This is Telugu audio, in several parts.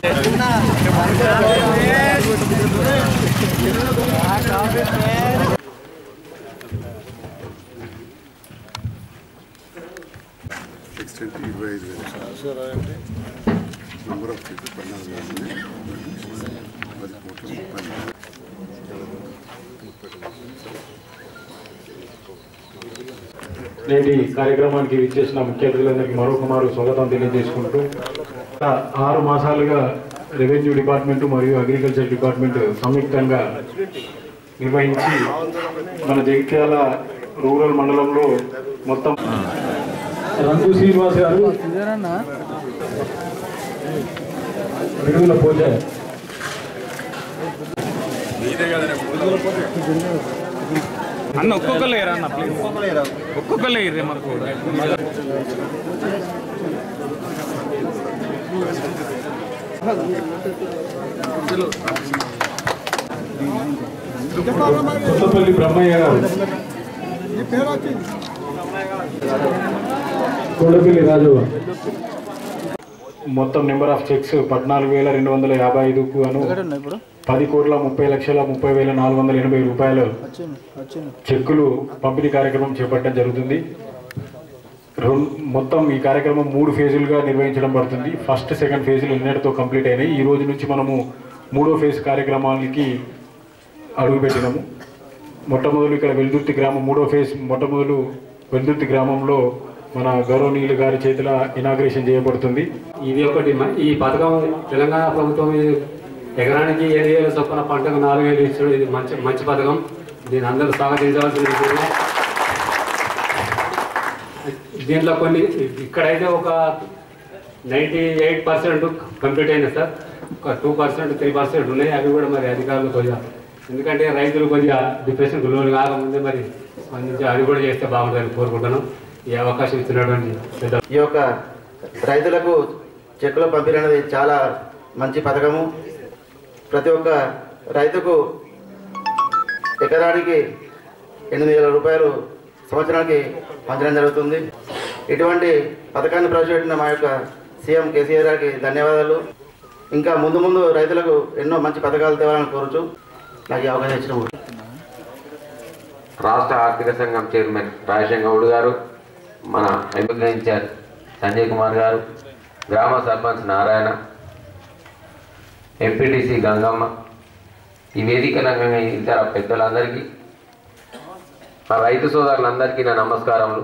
ఎక్స్టెంట్ ఇరవై ఐదు వేలు నెంబర్ ఆఫ్ సీట్లు పద్నాలుగు వేలు ఉన్నాయి. పది కోట్ల ముప్పై నాలుగు. నేటి కార్యక్రమానికి విచ్చేసిన ముఖ్య అతిథులందరికీ మరొక మారు స్వాగతం తెలియజేసుకుంటూ గత ఆరు మాసాలుగా రెవెన్యూ డిపార్ట్మెంట్ మరియు అగ్రికల్చర్ డిపార్ట్మెంట్ సంయుక్తంగా నిర్వహించి మన జగిత్యాల రూరల్ మండలంలో మొత్తం రంగు శ్రీనివాస్ గారు విడుదల పూజ అన్న ఒక్కొక్కరు లేరా అన్న ప్లీజ్ ఒక్కొక్కరు లేరు మనకు కొత్తపల్లి బ్రహ్మయ్య గారు కోడపల్లి రాజు మొత్తం నెంబర్ ఆఫ్ చెక్స్ పద్నాలుగు వేల రెండు వందల యాభై ఐదుకు అను పది కోట్ల ముప్పై లక్షల ముప్పై వేల నాలుగు వందల ఎనభై రూపాయలు చెక్కులు పంపిణీ కార్యక్రమం చేపట్టడం జరుగుతుంది రెండు మొత్తం ఈ కార్యక్రమం మూడు ఫేజులుగా నిర్వహించడం పడుతుంది ఫస్ట్ సెకండ్ ఫేజులు నిన్నటితో కంప్లీట్ అయినాయి ఈ రోజు నుంచి మనము మూడో ఫేజ్ కార్యక్రమాలకి అడుగుపెట్టినాము మొట్టమొదలు ఇక్కడ వెల్దుర్తి గ్రామం మూడో ఫేజ్ మొట్టమొదలు వెల్దుర్తి గ్రామంలో మన గౌరవనీయులు గారి చేతిలో ఇనాగ్రేషన్ చేయబడుతుంది ఇది ఒకటి మ- ఈ పథకం తెలంగాణ ప్రభుత్వం ఇది ఎకరానికి ఏడు వేల చొప్పున పంటకు నాలుగు వేలు ఇచ్చడం ఇది మంచి మంచి పథకం దీని అందరూ స్వాగతించవలసిన విషయం. దీంట్లో కొన్ని ఇక్కడైతే ఒక నైంటీ ఎయిట్ పర్సెంట్ కంప్లీట్ అయినాయి సార్ ఒక టూ పర్సెంట్ త్రీ పర్సెంట్ ఉన్నాయి అవి కూడా మరి అధికారులు కొద్దిగా ఎందుకంటే రైతులు కొద్దిగా డిప్రెషన్ గురువులు కాకముందే మరి స్పందించి అది కూడా చేస్తే బాగుంటుందని కోరుకుంటున్నాను ఈ అవకాశం ఇచ్చినటువంటి పెద్ద ఈ యొక్క రైతులకు చెక్కుల పంపిణీ అనేది చాలా మంచి పథకము ప్రతి ఒక్క రైతుకు ఎకరానికి ఎనిమిది వేల రూపాయలు సంవత్సరానికి పంచడం జరుగుతుంది ఇటువంటి పథకాన్ని ప్రవేశపెట్టిన మా యొక్క సీఎం కేసీఆర్ గారికి ధన్యవాదాలు ఇంకా ముందు ముందు రైతులకు ఎన్నో మంచి పథకాలు తేవాలని కోరుచు నాకు ఈ అవకాశం ఇచ్చిన రాష్ట్ర ఆర్థిక సంఘం చైర్మన్ రాజశేఖర్ గౌడ్ గారు మన ఎంపిక ఇన్ఛార్జ్ సంజయ్ కుమార్ గారు గ్రామ సర్పంచ్ నారాయణ ఎంపీటీసీ గంగమ్మ ఈ వేదిక రంగంగా ఇతర పెద్దలందరికీ మా రైతు సోదరులందరికీ నా నమస్కారములు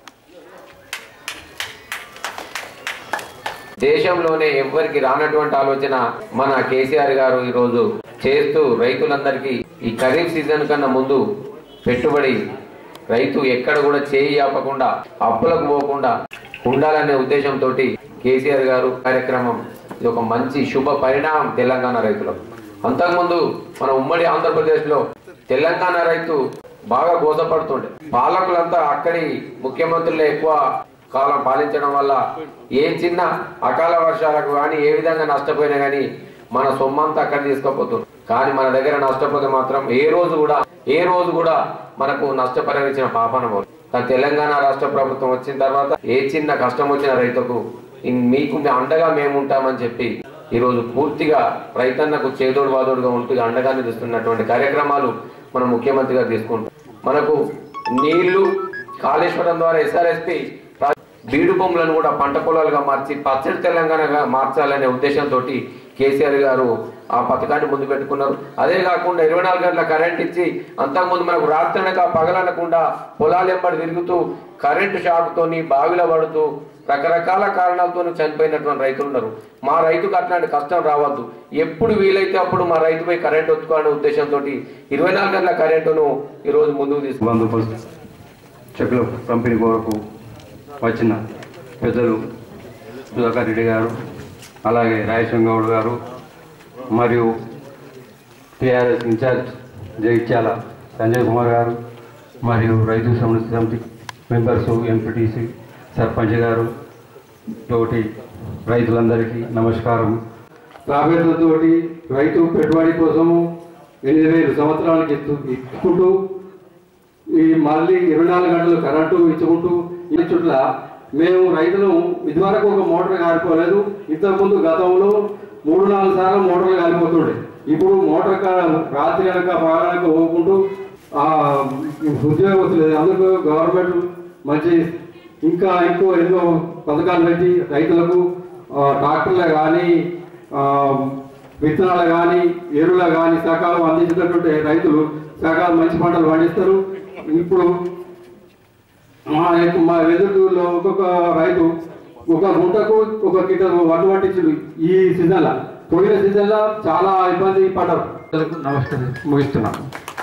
దేశంలోనే ఎవ్వరికి రానటువంటి ఆలోచన మన కేసీఆర్ గారు ఈరోజు చేస్తూ రైతులందరికీ ఈ ఖరీఫ్ సీజన్ కన్నా ముందు పెట్టుబడి రైతు ఎక్కడ కూడా చేయి ఆపకుండా అప్పులకు పోకుండా ఉండాలనే ఉద్దేశంతో కేసీఆర్ గారు కార్యక్రమం ఇది ఒక మంచి శుభ పరిణామం తెలంగాణ రైతులకు అంతకుముందు మన ఉమ్మడి ఆంధ్రప్రదేశ్లో తెలంగాణ రైతు బాగా గోసపడుతుండే పాలకులంతా అక్కడి ముఖ్యమంత్రులే ఎక్కువ కాలం పాలించడం వల్ల ఏ చిన్న అకాల వర్షాలకు కానీ ఏ విధంగా నష్టపోయినా కానీ మన సొమ్మంతా అక్కడ తీసుకుపోతుంది కానీ మన దగ్గర నష్టపోతే మాత్రం ఏ రోజు కూడా ఏ రోజు కూడా మనకు నష్టపరిచిన పాపన పోదు కానీ తెలంగాణ రాష్ట్ర ప్రభుత్వం వచ్చిన తర్వాత ఏ చిన్న కష్టం వచ్చిన రైతుకు ఇన్ మీకు మీ అండగా మేము ఉంటామని చెప్పి ఈ రోజు పూర్తిగా రైతన్నకు చేదోడు వాదోడుగా ఉంటూ అండగా నిలుస్తున్నటువంటి కార్యక్రమాలు మన ముఖ్యమంత్రి గారు తీసుకుంటాం మనకు నీళ్లు కాళేశ్వరం ద్వారా ఎస్ఆర్ఎస్పి బీడు భూములను కూడా పంట పొలాలుగా మార్చి పచ్చడి తెలంగాణగా మార్చాలనే ఉద్దేశంతో కేసీఆర్ గారు ఆ పథకాన్ని ముందు పెట్టుకున్నారు అదే కాకుండా ఇరవై నాలుగు గంటల కరెంట్ ఇచ్చి అంతకుముందు మనకు రాత్రనక పగలనకుండా పొలాలు ఎంబడి తిరుగుతూ కరెంటు షాక్తోని బావిలో పడుతూ రకరకాల కారణాలతో చనిపోయినటువంటి రైతులు ఉన్నారు మా రైతుకు అట్లాంటి కష్టం రావద్దు ఎప్పుడు వీలైతే అప్పుడు మా రైతుపై కరెంట్ ఒత్తుకోవాలనే ఉద్దేశంతో ఇరవై నాలుగు గంటల కరెంటును ఈరోజు ముందుకు తీసుకు బందోబస్తు చెక్కుల పంపిణీ కొరకు వచ్చిన పెద్దలు సుధాకర్ రెడ్డి గారు అలాగే రాయసింగ్ గౌడ్ గారు మరియు టీఆర్ఎస్ ఇన్ఛార్జ్ జగిత్యాల సంజయ్ కుమార్ గారు మరియు రైతు సమృద్ధి సమితి మెంబర్స్ ఎంపీటీసీ సర్పంచ్ గారు తోటి రైతులందరికీ నమస్కారం రాబేతతోటి రైతు పెట్టుబడి కోసము ఎనిమిది వేలు సంవత్సరాలకి ఇస్తూ ఇచ్చుకుంటూ ఈ మళ్ళీ ఇరవై నాలుగు గంటలు కరెంటు ఇచ్చుకుంటూ ఈ చుట్ల మేము రైతులు ఇదివరకు ఒక మోటార్ కారుకోలేదు ఇంతకుముందు గతంలో మూడు నాలుగు సార్లు మోటార్లు కాలిపోతుండే ఇప్పుడు మోటార్ కా- రాత్రి కనుక పగలనక పోకుంటూ ఆ, ఉద్యోగస్తులు అందుకు గవర్నమెంట్ మంచి ఇంకా ఎక్కువ ఎన్నో పథకాలు పెట్టి రైతులకు ఆ, ట్రాక్టర్లు కానీ విత్తనాలు కానీ ఎరువులు కానీ సకాలం అందించినటువంటి రైతులు సకాలం మంచి పంటలు పండిస్తారు ఇప్పుడు మా యొక్క మా వెదురులో ఒక్కొక్క రైతు ఒక గుంటకు ఒక కిటర్ వడ్డు పట్టించుడు ఈ సీజన్లో పోయిన సీజన్లో చాలా ఇబ్బంది పడ్డారు నమస్కారం ముగిస్తున్నాను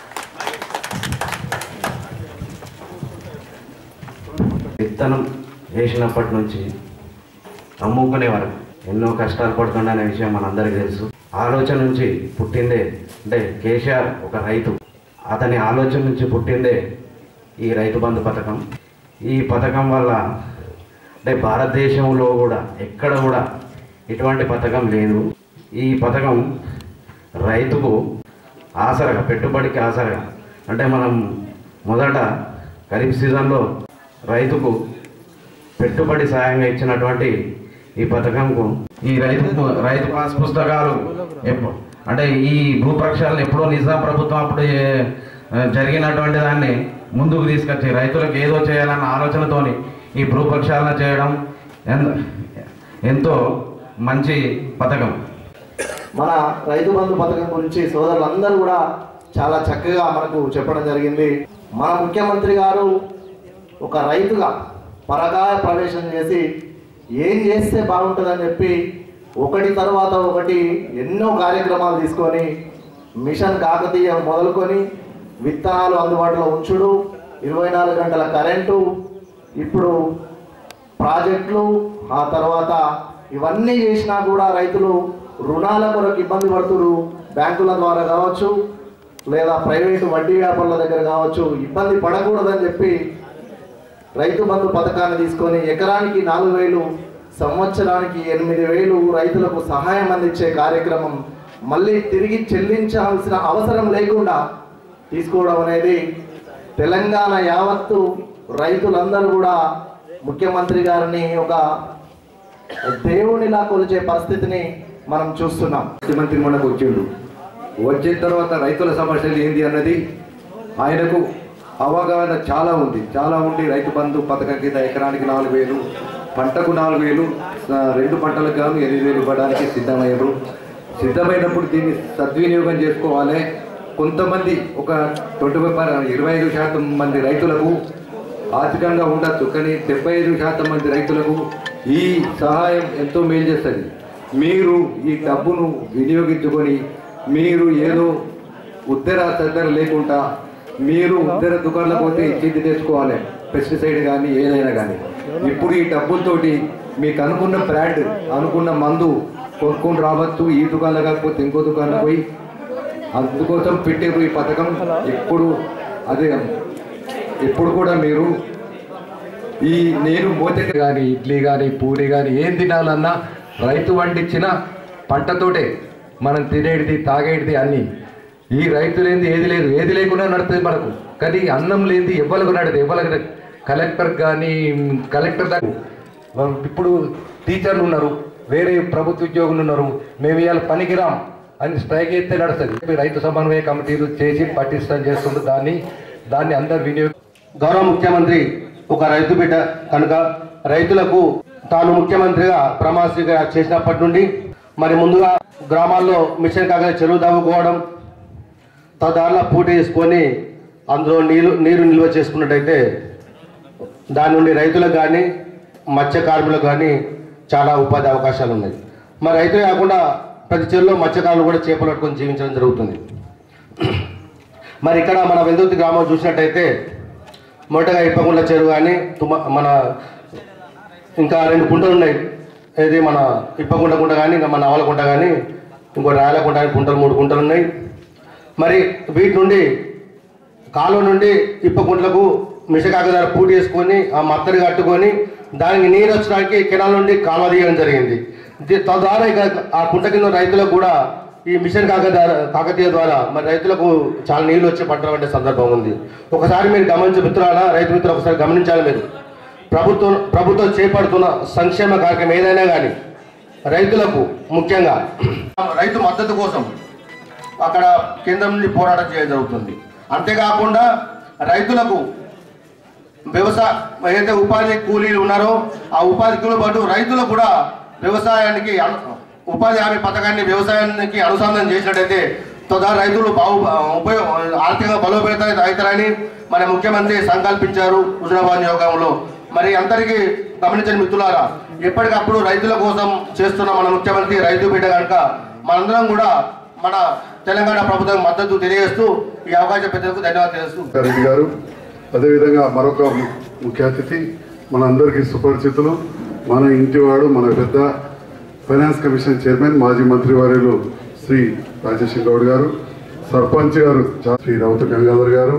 విత్తనం వేసినప్పటి నుంచి అమ్ముకునే వరకు ఎన్నో కష్టాలు పడుతుండే అనే విషయం మనందరికీ తెలుసు ఆలోచన నుంచి పుట్టిందే అంటే కేసీఆర్ ఒక రైతు అతని ఆలోచన నుంచి పుట్టిందే ఈ రైతు బంధు పథకం ఈ పథకం వల్ల అంటే భారతదేశంలో కూడా ఎక్కడ కూడా ఇటువంటి పథకం లేదు ఈ పథకం రైతుకు ఆసరగా పెట్టుబడికి ఆసరగా అంటే మనం మొదట ఖరీఫ్ సీజన్లో రైతుకు పెట్టుబడి సాయంగా ఇచ్చినటువంటి ఈ పథకంకు ఈ రైతు రైతు పాస్ పుస్తకాలు ఎప్పు- అంటే ఈ భూపక్షాలను ఎప్పుడో నిజాం ప్రభుత్వం అప్పుడు ఏ- జరిగినటువంటి దాన్ని ముందుకు తీసుకొచ్చి రైతులకు ఏదో చేయాలన్న ఆలోచనతోని ఈ భూపక్షాలను చేయడం ఎన్- ఎంతో మంచి పథకం మన రైతు బంధు పథకం గురించి సోదరులందరూ కూడా చాలా చక్కగా మనకు చెప్పడం జరిగింది మన ముఖ్యమంత్రి గారు ఒక రైతుగా పరకాయ ప్రవేశం చేసి ఏం చేస్తే బాగుంటుందని చెప్పి ఒకటి తర్వాత ఒకటి ఎన్నో కార్యక్రమాలు తీసుకొని మిషన్ కాకతీయ మొదలుకొని విత్తనాలు అందుబాటులో ఉంచుడు ఇరవై నాలుగు గంటల కరెంటు ఇప్పుడు ప్రాజెక్టులు ఆ తర్వాత ఇవన్నీ చేసినా కూడా రైతులు రుణాల కొరకు ఇబ్బంది పడుతున్నారు బ్యాంకుల ద్వారా కావచ్చు లేదా ప్రైవేటు వడ్డీ వ్యాపారుల దగ్గర కావచ్చు ఇబ్బంది పడకూడదని చెప్పి రైతు బంధు పథకాన్ని తీసుకొని ఎకరానికి నాలుగు వేలు సంవత్సరానికి ఎనిమిది వేలు రైతులకు సహాయం అందించే కార్యక్రమం మళ్ళీ తిరిగి చెల్లించాల్సిన అవసరం లేకుండా తీసుకోవడం అనేది తెలంగాణ యావత్తు రైతులందరూ కూడా ముఖ్యమంత్రి గారిని ఒక దేవునిలా కొలిచే పరిస్థితిని మనం చూస్తున్నాం ముఖ్యమంత్రి మనకు వచ్చిండు వచ్చిన తర్వాత రైతుల సమస్యలు ఏంది అన్నది ఆయనకు అవగాహన చాలా ఉంది చాలా ఉండి రైతు బంధు పథకం కింద ఎకరానికి నాలుగు వేలు పంటకు నాలుగు వేలు ఆ, రెండు పంటలకు గాను ఎనిమిది వేలు ఇవ్వడానికి సిద్ధమయ్యారు సిద్ధమైనప్పుడు దీన్ని సద్వినియోగం చేసుకోవాలి కొంతమంది ఒక ట్వంటీ ఫైవ్ ఇరవై ఐదు శాతం మంది రైతులకు ఆర్థికంగా ఉండొచ్చు కానీ డెబ్బై ఐదు శాతం మంది రైతులకు ఈ సహాయం ఎంతో మేలు చేస్తుంది మీరు ఈ డబ్బును వినియోగించుకొని మీరు ఏదో ఉద్దర సద్దర లేకుండా మీరు ఉద్దర దుకాణాలకు పోతే ఇచ్చింది తెచ్చుకోవాలి పెస్టిసైడ్ కానీ ఏదైనా కానీ ఇప్పుడు ఈ డబ్బులతోటి మీకు అనుకున్న బ్రాండ్ అనుకున్న మందు కొనుక్కొని రావచ్చు ఈ దుకాణంలో కాకపోతే ఇంకో దుకాణంలో పోయి అందుకోసం పెట్టారు ఈ పథకం ఎప్పుడు అదే ఎప్పుడు కూడా మీరు ఈ నేను మోతెక కానీ ఇడ్లీ కానీ పూరి కానీ ఏం తినాలన్నా రైతు పండించిన పంటతోటే మనం తినేటిది తాగేటిది అన్ని ఈ రైతు లేనిది ఏది లేదు ఏది లేకుండా నడుస్తుంది మనకు కానీ అన్నం లేనిది ఎవ్వరికి నడదు ఎవ్వరికి కలెక్టర్ కానీ కలెక్టర్ దాకా ఇప్పుడు టీచర్లు ఉన్నారు వేరే ప్రభుత్వ ఉద్యోగులు ఉన్నారు మేము ఇవాళ పనికిరాం అని స్ట్రైక్ అయితే నడుస్తుంది రైతు సమన్వయ కమిటీలు చేసి పటిష్టం చేస్తుంది దాన్ని దాన్ని అందరు వినియోగ గౌరవ ముఖ్యమంత్రి ఒక రైతు బిడ్డ కనుక రైతులకు తాను ముఖ్యమంత్రిగా ప్రమాణ స్వీకారం చేసినప్పటి నుండి మరి ముందుగా గ్రామాల్లో మిషన్ కాగా చెరువు తవ్వుకోవడం తదారులా పూట చేసుకొని అందులో నీరు నీరు నిల్వ చేసుకున్నట్టయితే దాని నుండి రైతులకు కానీ మత్స్య కార్మికులకు కానీ చాలా ఉపాధి అవకాశాలు ఉన్నాయి మరి రైతులే కాకుండా ప్రతి చెరువులో మత్స్యకారులు కూడా చేపలు పట్టుకొని జీవించడం జరుగుతుంది మరి ఇక్కడ మన వెందుర్తి గ్రామం చూసినట్టయితే మొదటగా ఇప్పగుండ్ల చెరువు కానీ తుమ్మ మన ఇంకా రెండు గుంటలు ఉన్నాయి ఏది మన ఇప్పగుంట గుంట కానీ ఇంకా మన అవలగుంట కానీ ఇంకో రాయలగుంట కానీ గుంటలు మూడు గుంటలు ఉన్నాయి మరి వీటి నుండి కాలువ నుండి ఇప్పగుంట్లకు మిషకాక ద్వారా పూటి చేసుకొని ఆ మత్తడి కట్టుకొని దానికి నీరు వచ్చడానికి కెనాల్ నుండి కాలువ తీయడం జరిగింది ది- తద్వారా ఇక ఆ కుంట కింద రైతులకు కూడా ఈ మిషన్ కాక ద్వారా కాకతీయ ద్వారా మరి రైతులకు చాలా నీళ్లు వచ్చి పట్టడం సందర్భం ఉంది ఒకసారి మీరు గమనించే మిత్రులారా రైతు మిత్రులు ఒకసారి గమనించాలి మీరు ప్రభుత్వం ప్రభుత్వం చేపడుతున్న సంక్షేమ కార్యక్రమం ఏదైనా కానీ రైతులకు ముఖ్యంగా రైతు మద్దతు కోసం అక్కడ కేంద్రం నుండి పోరాటం చేయడం జరుగుతుంది అంతేకాకుండా రైతులకు వ్యవసాయ ఏదైతే ఉపాధి కూలీలు ఉన్నారో ఆ ఉపాధి కూలీతో పాటు రైతులకు కూడా వ్యవసాయానికి అను- ఉపాధి హామీ పథకాన్ని వ్యవసాయానికి అనుసంధానం చేసినట్టయితే తొదర రైతులు బాగు ఉపయోగ ఆర్థికంగా బలోపేత అవుతారని మన ముఖ్యమంత్రి సంకల్పించారు హుజరాబాద్ నియోగంలో మరి అందరికీ గమనించని మిత్రులారా ఎప్పటికప్పుడు రైతుల కోసం చేస్తున్న మన ముఖ్యమంత్రి రైతు బిడ్డ కనుక మనందరం కూడా మన తెలంగాణ ప్రభుత్వం మద్దతు తెలియజేస్తూ ఈ అవకాశం పెద్దలకు ధన్యవాదాలు తెలుస్తూ రెడ్డి గారు అదేవిధంగా మరొక ము- ముఖ్య అతిథి మనందరికీ సుపరిచితులు మన ఇంటివాడు మన పెద్ద ఫైనాన్స్ కమిషన్ చైర్మన్ మాజీ మంత్రి వర్యులు శ్రీ రాజేష్ గౌడ్ గారు సర్పంచ్ గారు చా- శ్రీ రౌత గంగాధర్ గారు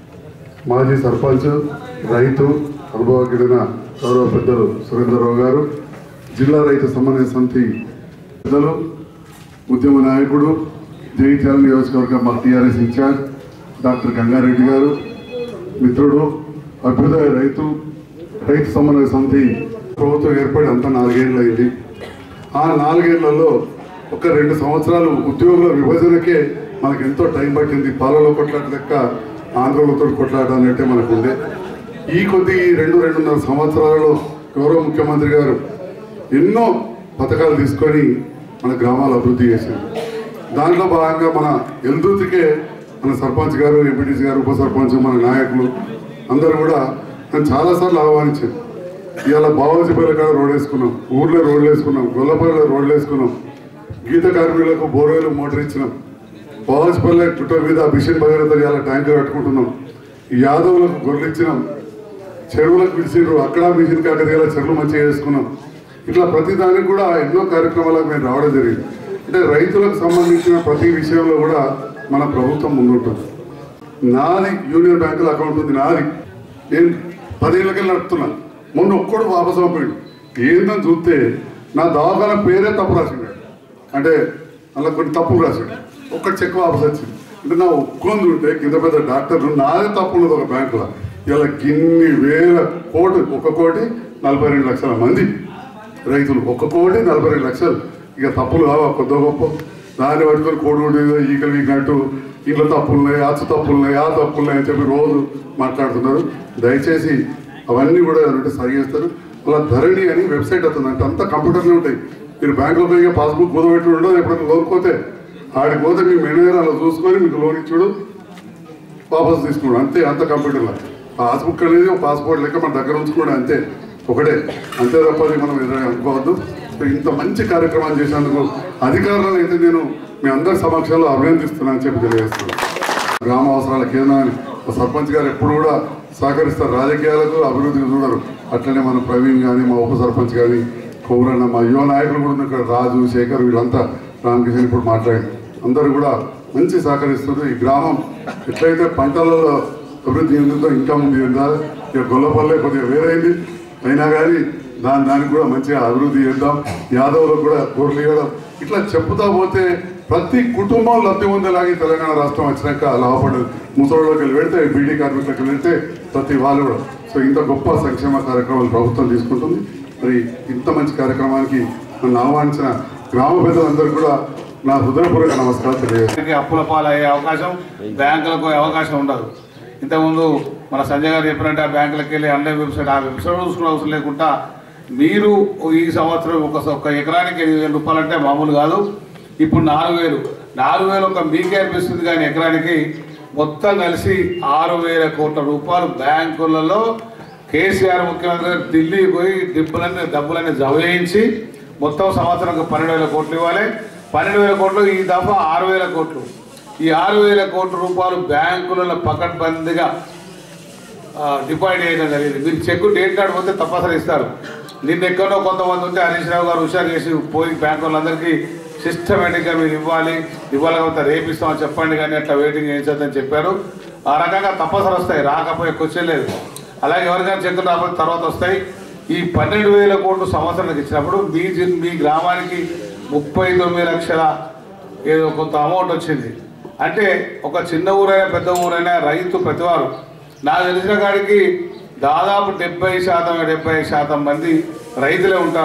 మాజీ సర్పంచ్ రైతు అనుభవజ్ఞుడైన గౌరవ పెద్దలు సురేంద్రరావు గారు జిల్లా రైతు సమన్వయ సమితి పెద్దలు ఉద్యమ నాయకుడు జగిత్యాల నియోజకవర్గం మా టీఆర్ఎస్ ఇన్ఛార్జ్ డాక్టర్ గంగారెడ్డి గారు మిత్రుడు అభ్యుదయ రైతు రైతు సమన్వయ సమితి ప్రభుత్వం ఏర్పడి అంతా నాలుగేళ్ళు అయింది ఆ నాలుగేళ్లలో ఒక రెండు సంవత్సరాలు ఉద్యోగుల విభజనకే మనకు ఎంతో టైం పట్టింది పాలలో కొట్లాట లెక్క ఆంధ్రలతో కొట్లాట అన్నట్టే మనకు ఉండే ఈ కొద్ది ఈ రెండు రెండున్నర సంవత్సరాలలో గౌరవ ముఖ్యమంత్రి గారు ఎన్నో పథకాలు తీసుకొని మన గ్రామాలు అభివృద్ధి చేశారు దాంట్లో భాగంగా మన ఎల్దూతికే మన సర్పంచ్ గారు ఎంపీటీసీ గారు ఉప సర్పంచ్ మన నాయకులు అందరూ కూడా నన్ను చాలాసార్లు ఆహ్వానించారు ఇవాళ బావాజీపల్లి కాడ రోడ్ వేసుకున్నాం ఊర్లో రోడ్లు వేసుకున్నాం గొల్లపల్లిలో రోడ్లు వేసుకున్నాం గీత కార్మికులకు బోర్వేలు మోటార్ ఇచ్చినాం బావాజీపల్లి చుట్ట మీద మిషన్ భగీరథ ఇవాళ ట్యాంకర్ కట్టుకుంటున్నాం ఈ యాదవులకు గొర్రెలు ఇచ్చినాం చెరువులకు పిలిచిండ్రు అక్కడ మిషన్ కాకతీయాల చెరువులు మంచిగా చేసుకున్నాం ఇట్లా ప్రతి దానికి కూడా ఎన్నో కార్యక్రమాలకు మేము రావడం జరిగింది అంటే రైతులకు సంబంధించిన ప్రతి విషయంలో కూడా మన ప్రభుత్వం ముందుంటుంది నాది యూనియన్ బ్యాంకుల అకౌంట్ ఉంది నాది నేను పదేళ్ళకెళ్ళి నడుపుతున్నాను మొన్న ఒక్కడు వాపసు పంపాడు ఏందని చూస్తే నా దవాఖాన పేరే తప్పు రాసిండు అంటే అలా కొన్ని తప్పులు రాశాడు ఒక్క చెక్ వాపసు వచ్చింది అంటే నా ఒక్కొంది ఉంటే కింద పెద్ద డాక్టర్లు నాదే తప్పు ఉన్నది ఒక బ్యాంకులో ఇలా గిన్ని వేల కోటి ఒక కోటి నలభై రెండు లక్షల మంది రైతులు ఒక్క కోటి నలభై రెండు లక్షలు ఇక తప్పులు కావా కొద్ది గొప్ప దాన్ని పట్టుకొని కోడి ఏదో ఈకలు వీకినట్టు ఇంట్లో తప్పులు ఉన్నాయి అచ్చు తప్పులు ఉన్నాయి ఆ తప్పులు ఉన్నాయి అని చెప్పి రోజు మాట్లాడుతున్నారు దయచేసి అవన్నీ కూడా అంటే సరి చేస్తారు అలా ధరణి అని వెబ్సైట్ అవుతుంది అంటే అంతా కంప్యూటర్లో ఉంటాయి మీరు బ్యాంకులో పోయి పాస్బుక్ కుదబెట్టి ఉండదు ఎప్పుడైనా లోన్ పోతే ఆడికి పోతే మీ మేనేజర్ అలా చూసుకొని మీకు లోన్ ఇచ్చుడు వాపస్ తీసుకున్నాడు అంతే అంత కంప్యూటర్లో పాస్బుక్ అనేది ఒక పాస్పోర్ట్ లెక్క మన దగ్గర ఉంచుకోవడం అంతే ఒకటే అంతే తప్ప అది మనం ఎదురు అనుకోవద్దు సో ఇంత మంచి కార్యక్రమాలు చేసినందుకు అధికారులను అయితే నేను మీ అందరి సమక్షంలో అభినందిస్తున్నాను అని చెప్పి తెలియజేస్తున్నాను గ్రామ అవసరాల కేంద్రాన్ని మా సర్పంచ్ గారు ఎప్పుడు కూడా సహకరిస్తారు రాజకీయాలకు అభివృద్ధికి చూడరు అట్లనే మన ప్రవీణ్ కానీ మా ఉప సర్పంచ్ కానీ కౌరన్న మా యువ నాయకులు కూడా ఉన్నారు ఇక్కడ రాజు శేఖర్ వీళ్ళంతా రామకిషన్ ఇప్పుడు మాట్లాడి అందరూ కూడా మంచి సహకరిస్తారు ఈ గ్రామం ఎట్లయితే పంటలలో అభివృద్ధి చెందుతో ఇంకా ముందు చెందాలి ఇక గొల్లపల్లె కొద్దిగా వేరైంది అయినా కానీ దాని దానికి కూడా మంచిగా అభివృద్ధి చేద్దాం యాదవులకు కూడా కోర్లు ఇవ్వడం ఇట్లా చెప్పుతా పోతే ప్రతి కుటుంబం లబ్ధి పొందేలాగే తెలంగాణ రాష్ట్రం వచ్చినాక లాభపడదు ముసలిలోకి వెళ్ళి పెడితే బీడీ కార్మికులకు వెళ్తే ప్రతి వాళ్ళు కూడా సో ఇంత గొప్ప సంక్షేమ కార్యక్రమాలు ప్రభుత్వం తీసుకుంటుంది మరి ఇంత మంచి కార్యక్రమానికి నన్ను ఆహ్వానించిన గ్రామ పెద్దలందరూ కూడా నా హృదయపూర్వక నమస్కారం తెలియజేస్తాను బ్యాంకుకి అప్పుల పాలయ్యే అవకాశం బ్యాంకులకు అవకాశం ఉండదు ఇంతకుముందు మన సంజయ్ గారు చెప్పినట్టు ఆ బ్యాంకులకు వెళ్ళి ఆన్లైన్ వెబ్సైట్ ఆ వెబ్సైట్ చూసుకునే అవసరం లేకుండా మీరు ఈ సంవత్సరం ఒక ఒక ఎకరానికి ఎనిమిది వేల రూపాయలు అంటే మామూలు కాదు ఇప్పుడు నాలుగు వేలు నాలుగు వేలు ఒక మీకే అనిపిస్తుంది కానీ ఎకరానికి మొత్తం కలిసి ఆరు వేల కోట్ల రూపాయలు బ్యాంకులలో కేసీఆర్ ముఖ్యమంత్రి గారు ఢిల్లీ పోయి డబ్బులన్నీ డబ్బులన్నీ జమ చేయించి మొత్తం సంవత్సరం పన్నెండు వేల కోట్లు ఇవ్వాలి పన్నెండు వేల కోట్లు ఈ దఫా ఆరు వేల కోట్లు ఈ ఆరు వేల కోట్ల రూపాయలు బ్యాంకులలో పకడ్బందీగా ఆ, డిపాజిట్ చేయడం జరిగింది మీరు చెక్ డేట్ కార్డు పోతే తప్పనిసరి ఇస్తారు నిన్న ఎక్కడో కొంతమంది ఉంటే హరీష్ రావు గారు హుషారు చేసి పోయి బ్యాంక్ వాళ్ళందరికీ సిస్టమేటిక్గా మీరు ఇవ్వాలి ఇవ్వలేకపోతే రేపు ఇస్తామని చెప్పండి కానీ అట్లా వెయిటింగ్ చేయించొద్దని చెప్పారు ఆ రకంగా తప్పనిసరి వస్తాయి రాకపోయే క్వశ్చన్ లేదు అలాగే ఎవరికైనా చెక్కులు రాకపోతే తర్వాత వస్తాయి ఈ పన్నెండు వేల కోట్లు సంవత్సరానికి ఇచ్చినప్పుడు మీ జి- మీ గ్రామానికి ముప్పై తొమ్మిది లక్షల ఏదో కొంత అమౌంట్ వచ్చింది అంటే ఒక చిన్న ఊరైనా పెద్ద ఊరైనా రైతు ప్రతివారు నాకు తెలిసిన కాడికి దాదాపు డెబ్బై శాతం డెబ్బై శాతం మంది రైతులే ఉంటారు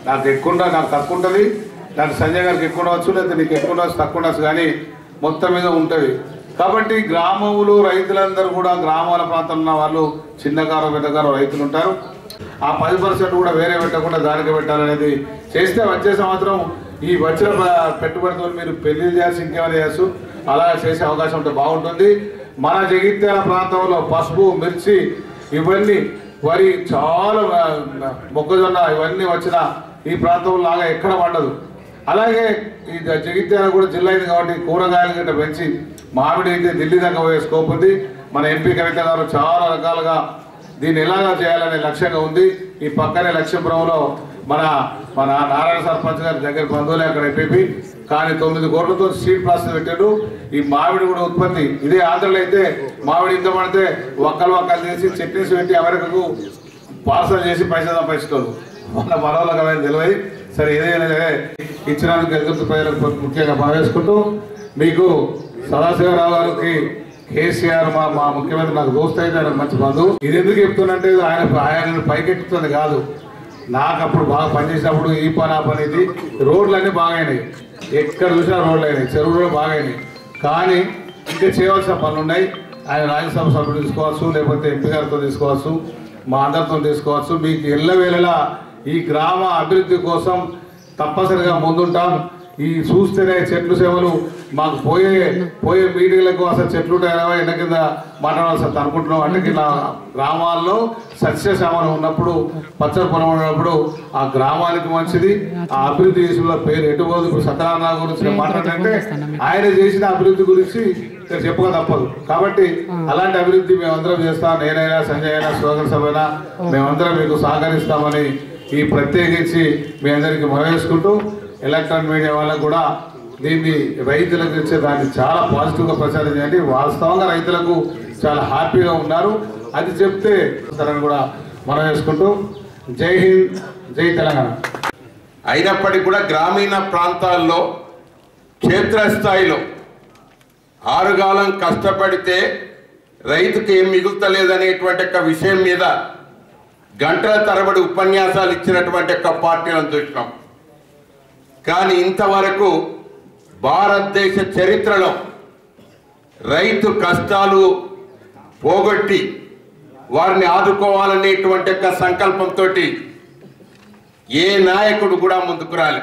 నాకు ఎక్కువ ఉండ- నాకు తక్కువ ఉంటుంది నాకు సంజయ్ గారికి ఎక్కువ ఉండవచ్చు లేదా నీకు ఎక్కువ ఉండవచ్చు తక్కువ ఉండవచ్చు కానీ మొత్తం మీద ఉంటుంది కాబట్టి గ్రామములు రైతులందరూ కూడా గ్రామాల ప్రాంతంలో ఉన్న వాళ్ళు చిన్నకారు పెద్దకారు రైతులు ఉంటారు ఆ పది పర్సెంట్ కూడా వేరే పెట్టకుండా దానికి పెట్టాలనేది చేస్తే వచ్చే సంవత్సరం ఈ వచ్చిన ప- పెట్టుబడితో మీరు పెళ్లి చేసి ఇంకేమైనా చేయొచ్చు అలా చేసే అవకాశం ఉంటే బాగుంటుంది మన జగిత్యాల ప్రాంతంలో పసుపు మిర్చి ఇవన్నీ వరి చాలా ఆ, మొక్కజొన్న ఇవన్నీ వచ్చిన ఈ ప్రాంతంలో లాగా ఎక్కడ పండదు అలాగే ఈ జ- జగిత్యాల కూడా జిల్లా అయింది కాబట్టి కూరగాయలు గట్ట పెంచి మామిడి అయితే ఢిల్లీ దాకా పోయే స్కోప్ ఉంది మన ఎంపీ కవిత గారు చాలా రకాలుగా దీన్ని ఎలాగా చేయాలనే లక్ష్యంగా ఉంది ఈ పక్కనే లక్ష్మీపురంలో మన మన నారాయణ సర్పంచ్ గారి దగ్గర బంధువులే అక్కడ ఎంపీ కానీ తొమ్మిది కోట్లతో సీడ్ ప్రాసెస్ పెట్టారు ఈ మామిడి కూడా ఉత్పత్తి ఇదే ఆంధ్రలో అయితే మామిడి ఇంత పడితే ఒక్కలు ఒక్కలు చేసి చట్నీస్ పెట్టి అమెరికాకు పార్సల్ చేసి పైసలు సంపాదించుకోరు మన మనవలకు అవన్నీ తెలియదు సరే ఏదైనా సరే ఇచ్చినందుకు ఎదురు ప్రజలకు ముఖ్యంగా భావించుకుంటూ మీకు సదాశివరావు గారికి కేసీఆర్ మా మా ముఖ్యమంత్రి నాకు దోస్త్ అయితే ఆయన మంచి బంధువు ఇది ఎందుకు చెప్తున్నంటే ఆయన ఆయన పైకెక్కుతుంది కాదు నాకు అప్పుడు బాగా పనిచేసినప్పుడు ఈ పని ఆ పని ఇది రోడ్లు అన్నీ బాగైనాయి ఎక్కడ చూసినా రోడ్లు అయినాయి చెరువులు కూడా బాగైనాయి కానీ ఇంకా చేయవలసిన పనులు ఉన్నాయి ఆయన రాజ్యసభ సభ్యులు తీసుకోవచ్చు లేకపోతే ఎంపీ గారితో తీసుకోవచ్చు మా అందరితో తీసుకోవచ్చు మీకు ఎల్లవేళలా ఈ గ్రామ అభివృద్ధి కోసం తప్పనిసరిగా ముందుంటాం ఈ చూస్తేనే చెట్లు సేవలు మాకు పోయే పోయే మీటింగ్లకు అసలు చెట్లు ఉంటాయా ఎండ కింద మాట్లాడాల్సి అనుకుంటున్నాం అంటే ఇలా గ్రామాల్లో సస్యశ్యామలు ఉన్నప్పుడు పచ్చడి పొలం ఉన్నప్పుడు ఆ గ్రామానికి మంచిది ఆ అభివృద్ధి విషయంలో పేరు ఎటు పోదు ఇప్పుడు సత్యనారాయణ గురించి నేను మాట్లాడంటే ఆయన చేసిన అభివృద్ధి గురించి ఇక్కడ చెప్పక తప్పదు కాబట్టి అలాంటి అభివృద్ధి మేమందరం చేస్తాం నేనైనా సంజయ్ అయినా సుధాకర్ సభ అయినా మేమందరం మీకు సహకరిస్తామని ఈ ప్రత్యేకించి మీ అందరికీ మనవేసుకుంటూ ఎలక్ట్రానిక్ మీడియా వాళ్ళకు కూడా దీన్ని రైతులకు ఇచ్చే దాన్ని చాలా పాజిటివ్గా ప్రచారం చేయండి వాస్తవంగా రైతులకు చాలా హ్యాపీగా ఉన్నారు అది చెప్తే తనని కూడా మనం వేసుకుంటూ జై హింద్ జై తెలంగాణ అయినప్పటికీ కూడా గ్రామీణ ప్రాంతాల్లో క్షేత్రస్థాయిలో ఆరుగాలం కష్టపడితే రైతుకి ఏం మిగులుతలేదనేటువంటి ఒక విషయం మీద గంటల తరబడి ఉపన్యాసాలు ఇచ్చినటువంటి ఒక పార్టీలను చూసినాం కానీ ఇంతవరకు భారతదేశ చరిత్రలో రైతు కష్టాలు పోగొట్టి వారిని ఆదుకోవాలనేటువంటి ఒక సంకల్పంతో ఏ నాయకుడు కూడా ముందుకు రాలి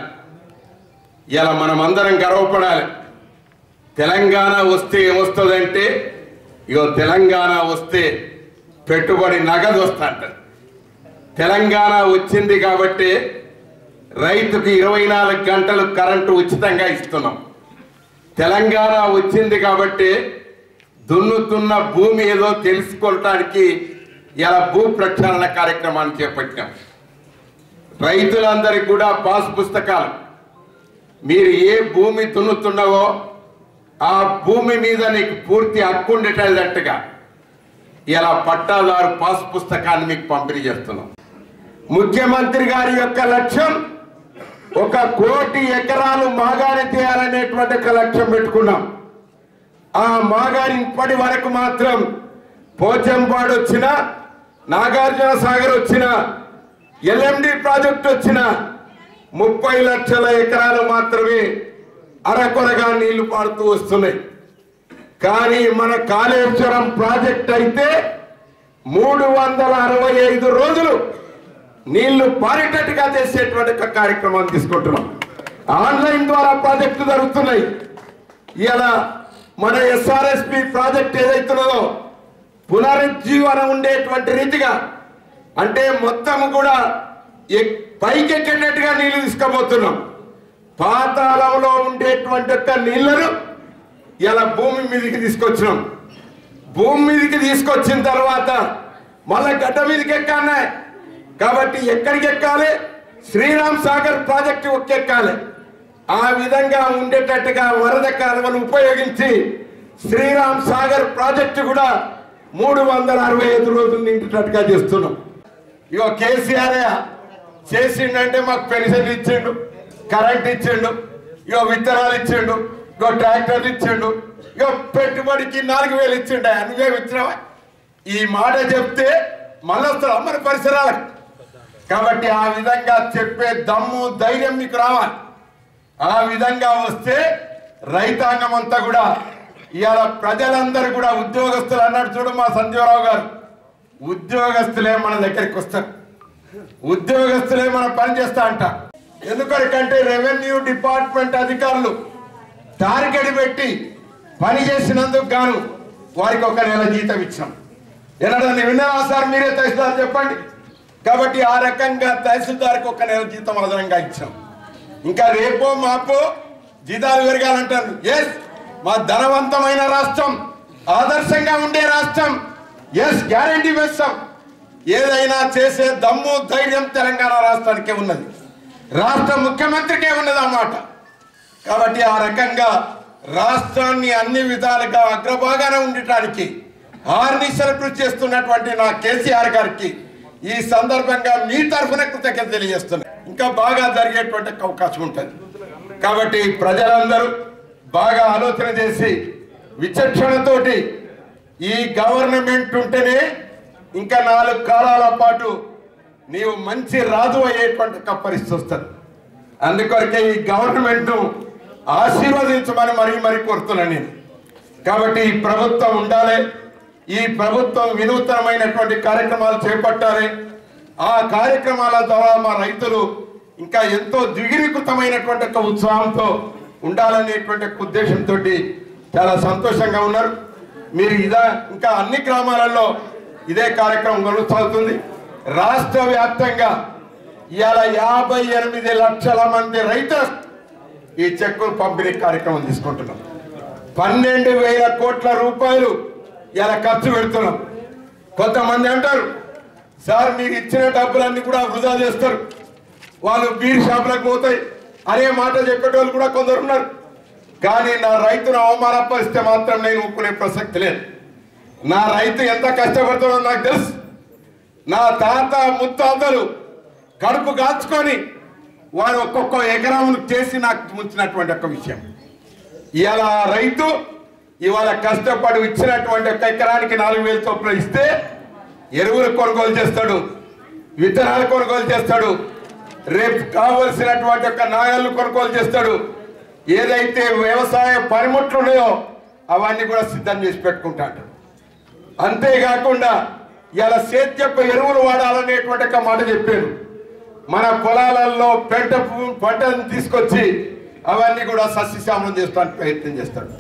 ఇలా మనమందరం గర్వపడాలి తెలంగాణ వస్తే ఏమొస్తుందంటే ఇగో తెలంగాణ వస్తే పెట్టుబడి నగదు వస్తాంట తెలంగాణ వచ్చింది కాబట్టి రైతుకు ఇరవై నాలుగు గంటలు కరెంటు ఉచితంగా ఇస్తున్నాం తెలంగాణ వచ్చింది కాబట్టి దున్నుతున్న భూమి ఏదో తెలుసుకోవటానికి ఇలా భూ ప్రక్షాళన కార్యక్రమాన్ని చేపట్టాం రైతులందరికీ కూడా పాస్ పుస్తకాలు మీరు ఏ భూమి దున్నుతున్నావో ఆ భూమి మీద నీకు పూర్తి హక్కు ఉండేటట్టుగా ఇలా పట్టాదారు పాస్ పుస్తకాన్ని మీకు పంపిణీ చేస్తున్నాం ముఖ్యమంత్రి గారి యొక్క లక్ష్యం ఒక కోటి ఎకరాలు మాగాని చేయాలనేటువంటి ఒక లక్ష్యం పెట్టుకున్నాం ఆ మాగాని ఇప్పటి వరకు మాత్రం పోచంపాడు వచ్చిన నాగార్జున సాగర్ వచ్చిన ఎల్ఎండి ప్రాజెక్ట్ వచ్చిన ముప్పై లక్షల ఎకరాలు మాత్రమే అరకొరగా నీళ్లు పాడుతూ వస్తున్నాయి కానీ మన కాళేశ్వరం ప్రాజెక్ట్ అయితే మూడు వందల అరవై ఐదు రోజులు నీళ్లు పారేటట్టుగా చేసేటువంటి ఒక కార్యక్రమాన్ని తీసుకుంటున్నాం ఆన్లైన్ ద్వారా ప్రాజెక్టు జరుగుతున్నాయి ఇలా మన ఎస్ఆర్ఎస్పి ప్రాజెక్ట్ ఏదైతున్నదో పునరుజ్జీవనం ఉండేటువంటి రీతిగా అంటే మొత్తం కూడా ఎక్- పైకెక్కేటట్టుగా నీళ్లు తీసుకుపోతున్నాం పాతాళంలో ఉండేటువంటి యొక్క నీళ్లను ఇలా భూమి మీదకి తీసుకొచ్చినాం భూమి మీదకి తీసుకొచ్చిన తర్వాత మళ్ళా గడ్డ మీదకి ఎక్కానే కాబట్టి ఎక్కడికి ఎక్కాలి శ్రీరామ్ సాగర్ ప్రాజెక్టు ఎక్కాలి ఆ విధంగా ఉండేటట్టుగా వరద కాలువను ఉపయోగించి శ్రీరామ్ సాగర్ ప్రాజెక్టు కూడా మూడు వందల అరవై ఐదు రోజులు నిండేటట్టుగా చేస్తున్నాం ఇగో కేసీఆర్ చేసిండంటే మాకు పెన్షన్ ఇచ్చిండు కరెంట్ ఇచ్చిండు ఇగో విత్తనాలు ఇచ్చిండు ఇగో ట్రాక్టర్లు ఇచ్చిండు ఇగో పెట్టుబడికి నాలుగు వేలు ఇచ్చిండు నువ్వేమి ఇచ్చినావా ఈ మాట చెప్తే మళ్ళీ వస్తావా మన పరిసరాలకు కాబట్టి ఆ విధంగా చెప్పే దమ్ము ధైర్యం మీకు రావాలి ఆ విధంగా వస్తే రైతాంగం అంతా కూడా ఇవాళ ప్రజలందరూ కూడా ఉద్యోగస్తులు అన్నాడు చూడు మా సంజీవరావు గారు ఉద్యోగస్తులే మన దగ్గరికి వస్తారు ఉద్యోగస్తులే మన పని చేస్తా అంట ఎందుకంటే రెవెన్యూ డిపార్ట్మెంట్ అధికారులు టార్గెట్ పెట్టి పని చేసినందుకు గాను వారికి ఒక నెల జీతం ఇచ్చాం ఎన్నడని విన్నారా సార్ మీరే తహసీల్దార్ చెప్పండి కాబట్టి ఆ రకంగా తహసీల్దార్కి ఒక నెల జీతం అదనంగా ఇచ్చాం ఇంకా రేపో మాపో జీతాలు పెరగాలంటారు ఎస్ మా ధనవంతమైన రాష్ట్రం ఆదర్శంగా ఉండే రాష్ట్రం ఎస్ గ్యారంటీ వేస్తాం ఏదైనా చేసే దమ్ము ధైర్యం తెలంగాణ రాష్ట్రానికే ఉన్నది రాష్ట్ర ముఖ్యమంత్రికే ఉన్నది అన్నమాట కాబట్టి ఆ రకంగా రాష్ట్రాన్ని అన్ని విధాలుగా అగ్రభాగాన ఉండటానికి ఆర్నిశలు కృషి చేస్తున్నటువంటి నా కేసీఆర్ గారికి ఈ సందర్భంగా మీ తరఫున కృతజ్ఞత తెలియజేస్తున్నా ఇంకా బాగా జరిగేటువంటి అవకాశం ఉంటుంది కాబట్టి ప్రజలందరూ బాగా ఆలోచన చేసి విచక్షణతోటి ఈ గవర్నమెంట్ ఉంటేనే ఇంకా నాలుగు కాలాల పాటు నీవు మంచి రాజు అయ్యేటువంటి ఒక పరిస్థితి వస్తుంది అందుకొరకే ఈ గవర్నమెంట్ ఆశీర్వదించమని మరీ మరీ కోరుతున్నాను నేను కాబట్టి ఈ ప్రభుత్వం ఉండాలి ఈ ప్రభుత్వం వినూతనమైనటువంటి కార్యక్రమాలు చేపట్టాలి ఆ కార్యక్రమాల ద్వారా మా రైతులు ఇంకా ఎంతో దిగిరికృతమైనటువంటి ఒక ఉత్సాహంతో ఉండాలనేటువంటి ఒక ఉద్దేశంతో చాలా సంతోషంగా ఉన్నారు మీరు ఇదా ఇంకా అన్ని గ్రామాలలో ఇదే కార్యక్రమం కొనసాగుతుంది రాష్ట్ర వ్యాప్తంగా ఇవాళ యాభై ఎనిమిది లక్షల మంది రైతులు ఈ చెక్కులు పంపిణీ కార్యక్రమం తీసుకుంటున్నాం పన్నెండు వేల కోట్ల రూపాయలు ఇలా ఖర్చు పెడుతున్నాం కొంతమంది అంటారు సార్ మీరు ఇచ్చిన డబ్బులన్నీ కూడా వృధా చేస్తారు వాళ్ళు బీర్ షాపులకు పోతాయి అనే మాట చెప్పేటోళ్ళు కూడా కొందరు ఉన్నారు కానీ నా రైతును అవమానపరిస్తే మాత్రం నేను ఒప్పుకునే ప్రసక్తి లేదు నా రైతు ఎంత కష్టపడుతుందో నాకు తెలుసు నా తాత ముత్తాతలు కడుపు కాచుకొని వారు ఒక్కొక్క ఎకరం చేసి నాకు ముంచినటువంటి ఒక విషయం ఇవాళ ఆ రైతు ఇవాళ కష్టపడి ఇచ్చినటువంటి ఒక ఎకరానికి నాలుగు వేల చొప్పున ఇస్తే ఎరువులు కొనుగోలు చేస్తాడు విత్తనాలు కొనుగోలు చేస్తాడు రేపు కావలసినటువంటి ఒక నాయలు కొనుగోలు చేస్తాడు ఏదైతే వ్యవసాయ పనిముట్లు ఉన్నాయో అవన్నీ కూడా సిద్ధం చేసి పెట్టుకుంటాడు అంతేకాకుండా ఇలా సేద్యపు ఎరువులు వాడాలనేటువంటి ఒక మాట చెప్పారు మన పొలాలలో పెంట భూ- పంటను తీసుకొచ్చి అవన్నీ కూడా సస్యశ్యామలం చేస్తానికి ప్రయత్నం చేస్తాడు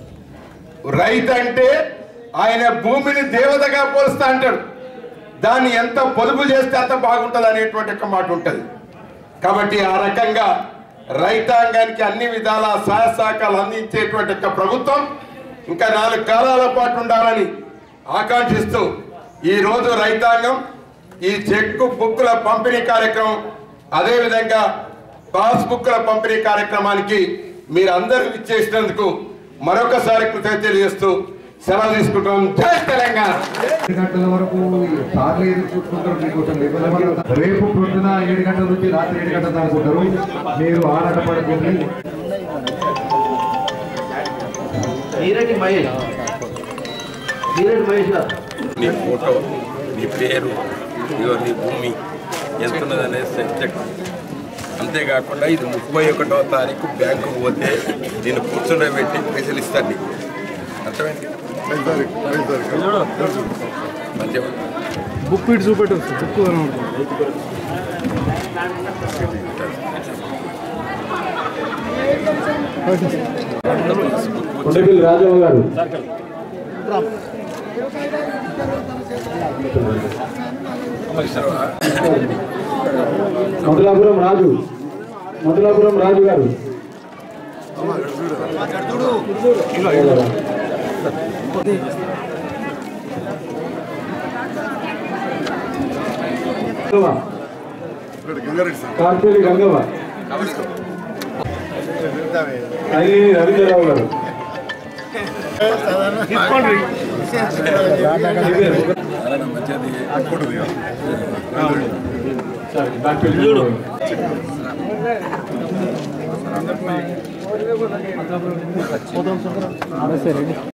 రైతు అంటే ఆయన భూమిని దేవతగా పోలుస్తా అంటాడు దాన్ని ఎంత పొదుపు చేస్తే అంత బాగుంటుంది అనేటువంటి ఒక మాట ఉంటుంది కాబట్టి ఆ రకంగా రైతాంగానికి అన్ని విధాల సహాయ సహకారాలు అందించేటువంటి ఒక ప్రభుత్వం ఇంకా నాలుగు కాలాల పాటు ఉండాలని ఆకాంక్షిస్తూ ఈ రోజు రైతాంగం ఈ చెక్కు బుక్కుల పంపిణీ కార్యక్రమం అదేవిధంగా పాస్ బుక్కుల పంపిణీ కార్యక్రమానికి మీరు అందరూ ఇచ్చేసినందుకు మరొకసారి కృతజ్ఞత తెలియజేస్తూ సెలవు తీసుకుంటాం జై తెలంగాణ ఏడు గంటల వరకు సార్లు ఎదురు చూసుకుంటారు మీకోసం ఇబ్బంది పడదు. రేపు పొద్దున ఏడు గంటల నుంచి రాత్రి ఏడు గంటల దాకా ఉంటారు మీరు ఆరాట పడకండి నీరెడ్డి మహేష్ నీరెడ్డి మహేష్ గారు నీ ఫోటో నీ పేరు ఇగో నీ భూమి ఎంతున్నది అనేది సబ్జెక్ట్ అంతేకాకుండా ఇది ముప్పై ఒకటో తారీఖు బ్యాంకుకు పోతే నేను కూర్చుండబెట్టి పైసలు ఇస్తాను నీకు అర్థమైంది మంచిగా బుక్ ఇటు చూపెట్టు బుక్ కొండపల్లి రాజమ్మ గారు మొదలాపురం రాజు మొదలాపురం రాజు గారు కార్పేలి గంగవ్వ అది రవీంద్రరావు గారు చూడు